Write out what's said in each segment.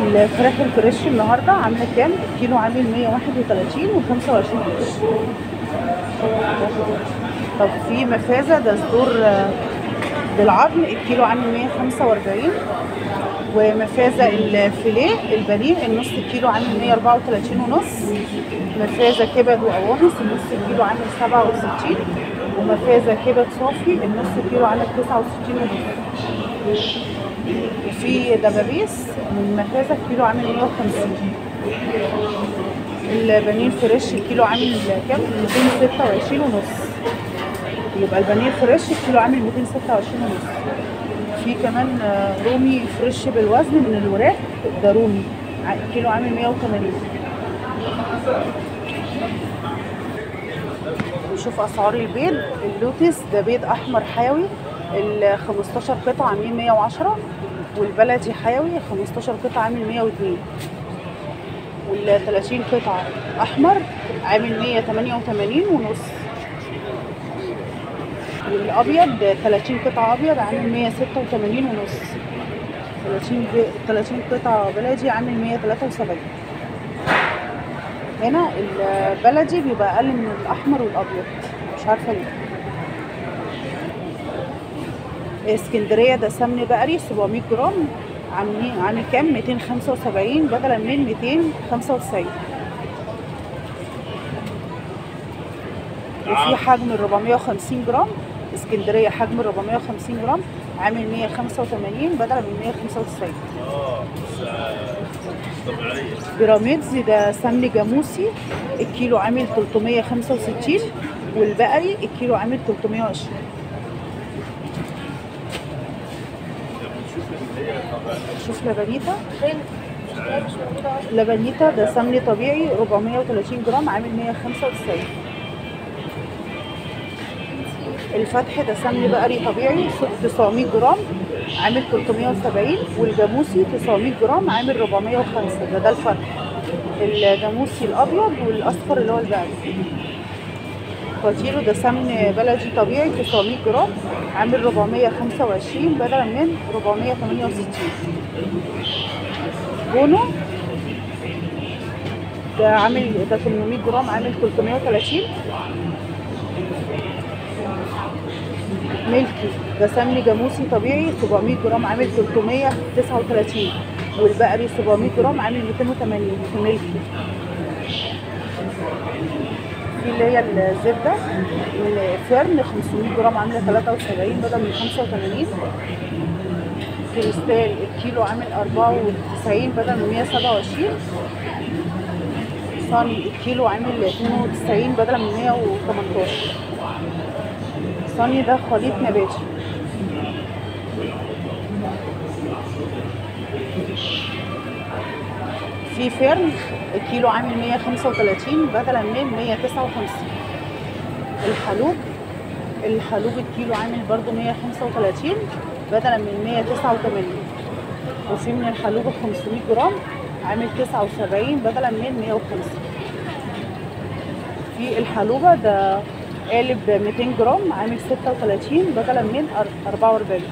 الفراخ الفريش النهارده عامله كام؟ الكيلو عامل 131 و25 قرش. طب في مفازه ده صدور آه، بالعظم الكيلو عامل 145 ومفازه الفيليه البانيه النص كيلو عامل 134 ونص مفازه كبد وقوانص النص كيلو عامل 67 ومفازه كبد صافي النص كيلو عامل 69 ونص وفي دبابيس من مفازه كيلو عامل 150 البانيه الفريش الكيلو عامل كام 226 ونص يبقى البانيه الفريش الكيلو عامل 226 ونص في كمان آه، رومي فريش بالوزن من الوراك ده رومي ع- الكيلو عامل 180 نشوف اسعار البيض اللوتس ده بيض احمر حيوي ال 15 قطعه عاملين 110 والبلدي حيوي 15 قطعه عامل 102 وال 30 قطعه احمر عامل 188 ونص والابيض 30 قطعه ابيض عامل 186 ونص 30 ب... 30 قطعه بلدي عامل 173 هنا البلدي بيبقى اقل من الاحمر والابيض مش عارفه ليه اسكندريه ده سمن بقري 700 جرام عاملين عامل كام 275 بدلا من 295 وفي حجم ال 450 جرام اسكندريه حجم ال 450 جرام عامل 185 بدلا من 195 اه طبيعية بيراميدز ده سمن جاموسي الكيلو عامل 365 والبقري الكيلو عامل 320 بنشوف اللي هي طبيعية شوف لبنيتا فين؟ مش موجودة أصلا. لبنيتا ده سمن طبيعي 430 جرام عامل 195 الفتح ده سمن بقري طبيعي 900 جرام عامل 370 والجاموسي 900 جرام عامل 405 ده ده الفتح الجاموسي الابيض والاصفر اللي هو البقري فاتيرو ده سمن بلدي طبيعي 900 جرام عامل 425 بدلا من 468 بونو ده عامل ده 800 جرام عامل 330 ملكي ده سمن جاموسي طبيعي 700 جرام عامل 339 والبقري 700 جرام عامل 280 في ملكي في اللي هي الزبدة الفرن 500 جرام عاملة 73 بدل من 85 كريستال الكيلو عامل 94 بدل من 127 صاني الكيلو عامل 92 بدل من 118 صاني ده خليط نباتي في فرن الكيلو عامل 135 بدلا من 159 الحلوب الحلوب الكيلو عامل برضو 135 بدلا من 189 وفي من الحلوب ال 500 جرام عامل 79 بدلا من 150 في الحلوبة ده قالب 200 جرام عامل 36 بدلا من 44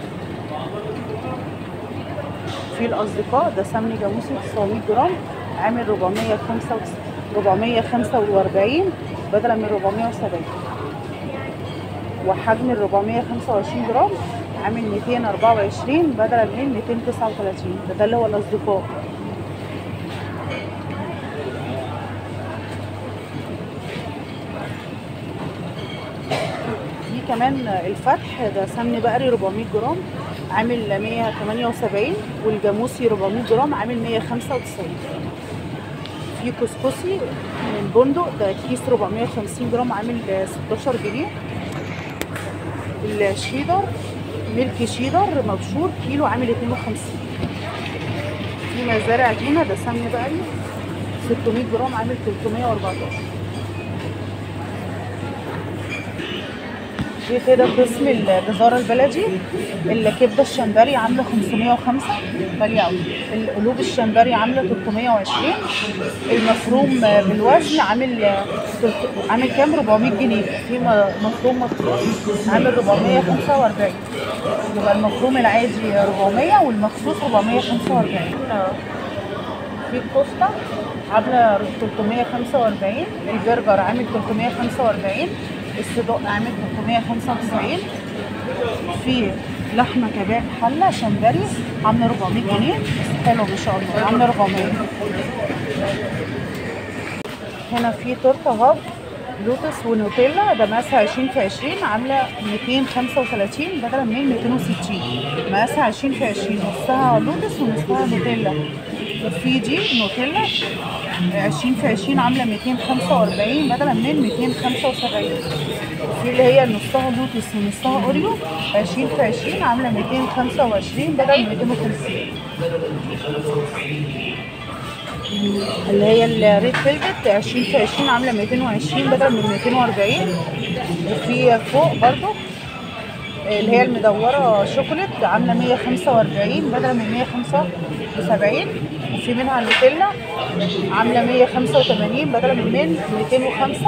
في الأصدقاء ده سمن جاموسي 900 جرام عامل 445 445 بدلا من 470 وحجم ال 425 جرام عامل 224 بدلا من 239 ده, ده اللي هو الأصدقاء دي كمان الفتح ده سمن بقري 400 جرام عامل 178 والجاموسي 400 جرام عامل 195 في كسكسي من بندق ده كيس 450 جرام عامل 16 جنيه الشيدر ملك شيدر مبشور كيلو عامل 52 في مزارع تونة ده سمن بقري 600 جرام عامل 314 دي كده قسم الجزارة البلدي الكبدة الشمبري عاملة 505 غالية أوي القلوب الشمبري عاملة 320 المفروم بالوزن عامل تلت- عامل كام 400 جنيه في م- مفروم مخصوص عامل 445 يبقى المفروم العادي 400 والمخصوص 445 في الكفته عامله 345 البرجر عامل 345 الصدوق عامل 395 في لحمه كباب حله شمبري عامله 400 جنيه بس حلو ما شاء الله عامله 400 هنا في تورته هاف لوتس ونوتيلا ده مقاسها 20 في 20 عامله 235 بدلا من 260 مقاسها 20 في 20 نصها لوتس ونصها نوتيلا وفي دي نوتيلا 20 في 20 عامله 245 بدلا من 275 في اللي هي نصها لوتس ونصها اوريو 20 في 20 عامله 225 بدل من 250 اللي هي الريد فيلفت 20 في 20 عامله 220 بدل من 240 وفي فوق برضو اللي هي المدوره شوكولات عامله 145 بدل من 175 وفي منها النوتيلا عامله 185 بدل من 205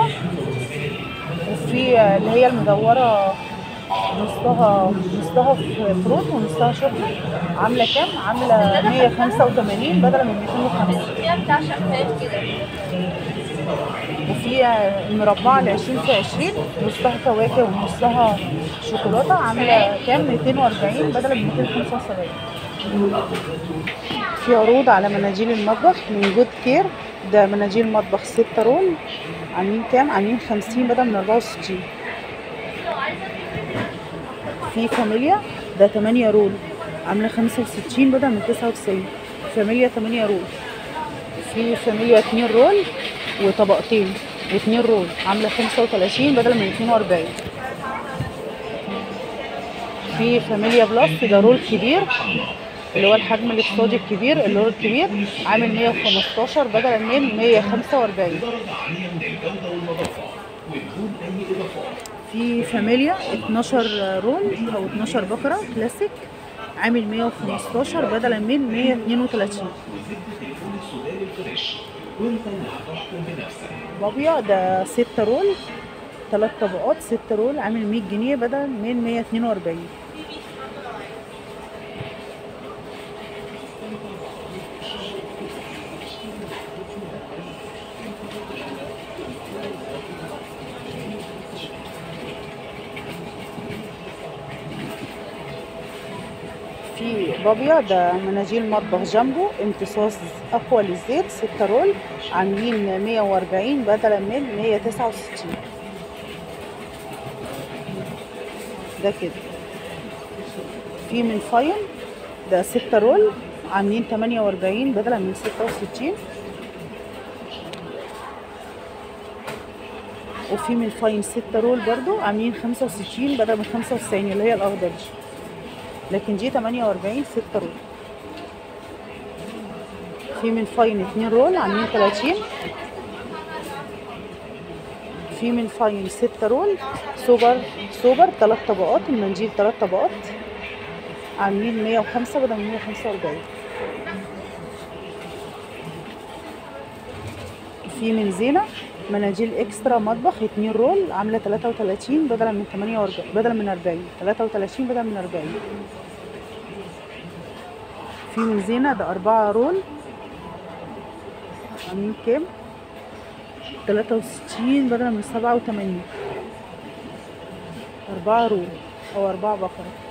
وفي اللي هي المدوره نصها نصها فروت ونصها شوكولات عامله كام؟ عامله 185 بدل من 205 فيها بتاع شفاف كده وفي المربعة ال 20 في 20 نصها فواكه ونصها شوكولاتة عاملة كام 240 بدل من 275 في عروض على مناديل المطبخ من جود كير ده مناديل مطبخ 6 رول عاملين كام؟ عاملين 50 بدل من 64 في فاميليا ده 8 رول عاملة 65 بدل من 99 فاميليا 8 رول في فاميليا 2 رول وطبقتين واتنين رول عامله 35 بدل من 42 في فاميليا بلس ده رول كبير اللي هو الحجم الاقتصادي الكبير الرول الكبير عامل 115 بدل من 145 في فاميليا 12 رول او 12 بكره كلاسيك عامل 115 بدلا من 132 بابيا ده 6 رول ثلاث طبقات 6 رول عامل 100 جنيه بدل من 142 في بابيا ده مناديل مطبخ جامبو امتصاص اقوى للزيت 6 رول عاملين 140 بدلا من 169 ده كده في من فاين ده 6 رول عاملين 48 بدلا من 66 وفي من فاين 6 رول برضو عاملين 65 بدل من 95 اللي هي الاخضر دي لكن دي 48 6 رول في من فاين 2 رول عاملين 30 في من فاين 6 رول سوبر سوبر 3 طبقات المنديل 3 طبقات عاملين 105 بدل من 145 في من زينة مناديل اكسترا مطبخ 2 رول عامله 33 بدلا من 48 بدلا من 40 33 بدلا من 40 في من زينة ده 4 رول عاملين كام 63 بدلا من 87 4 رول او 4 بقرة